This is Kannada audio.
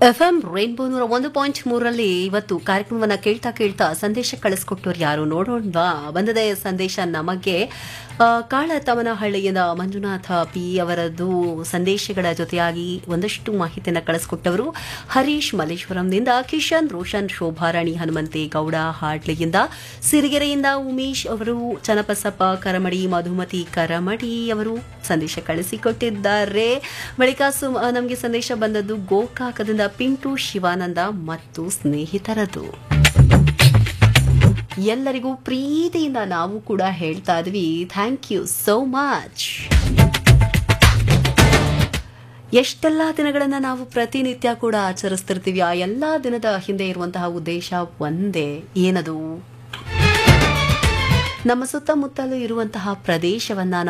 ಎಫ್ಎಂ ರೈನ್ಬೋ ನೂರ ಒಂದು ಪಾಯಿಂಟ್ ಮೂರರಲ್ಲಿ ಇವತ್ತು ಕಾರ್ಯಕ್ರಮವನ್ನ ಕೇಳ್ತಾ ಕೇಳ್ತಾ ಸಂದೇಶ ಕಳಿಸ್ಕೊಟ್ಟವ್ರು ಯಾರು ನೋಡೋಣವಾ ಬಂದದೆ ಸಂದೇಶ ನಮಗೆ ಆ, ಕಾಳತಮನಹಳ್ಳಿಯಿಂದ ಮಂಜುನಾಥ ಪಿ ಅವರದ್ದು ಸಂದೇಶಗಳ ಜೊತೆಯಾಗಿ ಒಂದಷ್ಟು ಮಾಹಿತಿಯನ್ನು ಕಳಿಸ್ಕೊಟ್ಟವರು ಹರೀಶ್ ಮಲ್ಲೇಶ್ವರಂನಿಂದ ಕಿಶನ್ ರೋಷನ್ ಶೋಭಾರಾಣಿ ಹನುಮಂತೇಗೌಡ ಹಾಡ್ಲಿಯಿಂದ ಸಿರಿಗೆರೆಯಿಂದ ಉಮೇಶ್ ಅವರು ಚನ್ನಬಸಪ್ಪ ಕರಮಡಿ ಮಧುಮತಿ ಕರಮಡಿ ಅವರು ಸಂದೇಶ ಕಳಿಸಿಕೊಟ್ಟಿದ್ದಾರೆ ಬಳಿಕ ಸುಮ್- ಆ, ನಮಗೆ ಸಂದೇಶ ಬಂದದ್ದು ಗೋಕಾಕದಿಂದ ಪಿಂಟು ಶಿವಾನಂದ ಮತ್ತು ಸ್ನೇಹಿತರದು ಎಲ್ಲರಿಗೂ ಪ್ರೀತಿಯಿಂದ ನಾವು ಕೂಡ ಹೇಳ್ತಾ ಇದ್ವಿ ಥ್ಯಾಂಕ್ ಯು ಸೋ ಮಚ್ ಎಷ್ಟೆಲ್ಲ ದಿನಗಳನ್ನ ನಾವು ಪ್ರತಿನಿತ್ಯ ಕೂಡ ಆಚರಿಸ್ತಿರ್ತೀವಿ ಆ ಎಲ್ಲಾ ದಿನದ ಹಿಂದೆ ಇರುವಂತಹ ಉದ್ದೇಶ ಒಂದೇ ಏನದು ನಮ್ಮ ಸುತ್ತಮುತ್ತಲೂ ಇರುವಂತಹ ಪ್ರದೇಶವನ್ನ